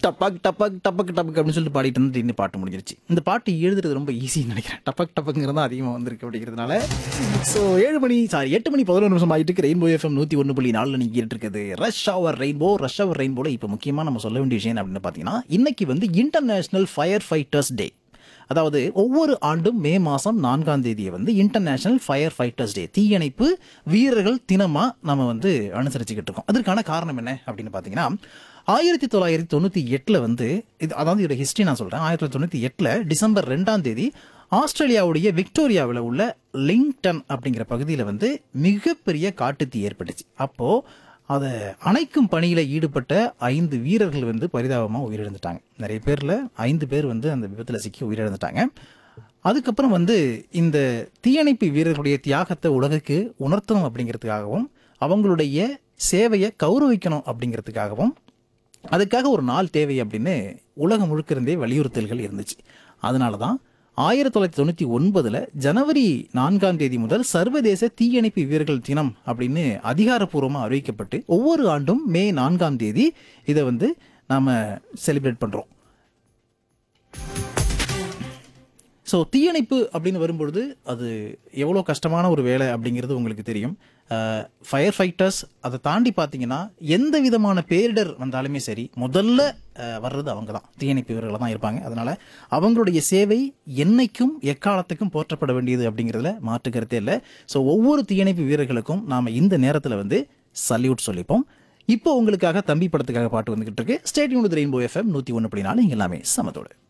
டப்பக் டப்பக் டப்பக் டப்பக் அப்படின்னு சொல்லிட்டு பாடிட்டு இருந்து இந்த பாட்டு முடிஞ்சிருச்சு இந்த பாட்டு எழுதுறது ரொம்ப ஈஸின்னு நினைக்கிறேன் டப்பக் டப்பக்ங்கிறது தான் அதிகமாக வந்திருக்கு அப்படிங்கிறதுனால ஸோ ஏழு மணி சாரி எட்டு மணி பதினொரு நிமிஷம் ஆகிட்டு இருக்கு ரெயின்போ எஃப்எம் நூற்றி ஒன்று புள்ளி நாலில் நீங்கள் கேட்டு இருக்குது rush hour rainbow rush hour ரெயின்போல இப்போ முக்கியமாக நம்ம சொல்ல வேண்டிய விஷயம் என்ன அப்படின்னு பார்த்தீங்கன்னா இன்னைக்கு வந்து இன்டர்நேஷனல் ஃபயர் ஃபைட்டர்ஸ் டே அதாவது ஒவ்வொரு ஆண்டும் மே மாதம் நான்காம் தேதியை வந்து இன்டர்நேஷனல் ஃபயர் ஃபைட்டர்ஸ் டே தீயணைப்பு வீரர்கள் தினமாக நம்ம வந்து அனுசரிச்சுக்கிட்டு இருக்கோம் அதற்கான காரணம் என்ன அப்படின்னு பார்த்தீங்கன்னா ஆயிரத்தி தொள்ளாயிரத்தி தொண்ணூற்றி எட்டில் வந்து இது அதாவது இதோட ஹிஸ்ட்ரி நான் சொல்கிறேன் ஆயிரத்தி தொள்ளாயிரத்தி தொண்ணூற்றி எட்டில் டிசம்பர் ரெண்டாம் தேதி ஆஸ்திரேலியாவுடைய விக்டோரியாவில் உள்ள லிங்டன் அப்படிங்கிற பகுதியில் வந்து மிகப்பெரிய காட்டுத்தீ ஏற்பட்டுச்சு அப்போது அதை அணைக்கும் பணியில் ஈடுபட்ட ஐந்து வீரர்கள் வந்து பரிதாபமாக உயிரிழந்துட்டாங்க நிறைய பேரில் ஐந்து பேர் வந்து அந்த விபத்தில் சிக்கி உயிரிழந்துட்டாங்க அதுக்கப்புறம் வந்து இந்த தீயணைப்பு வீரர்களுடைய தியாகத்தை உலகுக்கு உணர்த்தணும் அப்படிங்கிறதுக்காகவும் அவங்களுடைய சேவையை கௌரவிக்கணும் அப்படிங்கிறதுக்காகவும் அதுக்காக ஒரு நாள் தேவை அப்படின்னு உலகம் முழுக்க இருந்தே வலியுறுத்தல்கள் இருந்துச்சு அதனால தான் ஆயிரத்தி தொள்ளாயிரத்தி தொண்ணூற்றி ஒன்பதில் ஜனவரி நான்காம் தேதி முதல் சர்வதேச தீயணைப்பு வீரர்கள் தினம் அப்படின்னு அதிகாரப்பூர்வமாக அறிவிக்கப்பட்டு ஒவ்வொரு ஆண்டும் மே நான்காம் தேதி இதை வந்து நாம் செலிப்ரேட் பண்ணுறோம் ஸோ தீயணைப்பு அப்படின்னு வரும்பொழுது அது எவ்வளோ கஷ்டமான ஒரு வேலை அப்படிங்கிறது உங்களுக்கு தெரியும் ஃபயர் ஃபைட்டர்ஸ் அதை தாண்டி பார்த்தீங்கன்னா எந்த விதமான பேரிடர் வந்தாலுமே சரி முதல்ல அஹ், வர்றது அவங்க தான் தீயணைப்பு வீரர்கள் தான் இருப்பாங்க அதனால் அவங்களுடைய சேவை என்னைக்கும் எக்காலத்துக்கும் போற்றப்பட வேண்டியது அப்படிங்கிறதுல மாற்று கருத்தே இல்லை ஸோ ஒவ்வொரு தீயணைப்பு வீரர்களுக்கும் நாம் இந்த நேரத்தில் வந்து சல்யூட் சொல்லிப்போம் இப்போ உங்களுக்காக தம்பி படத்துக்காக பாட்டு வந்துகிட்டு இருக்கு ஸ்டேட் யூனிட் ரெயின்போ எஃப்எம் நூற்றி ஒன்று அப்படின்னாலும் இங்கே எல்லாமே சமத்தோடு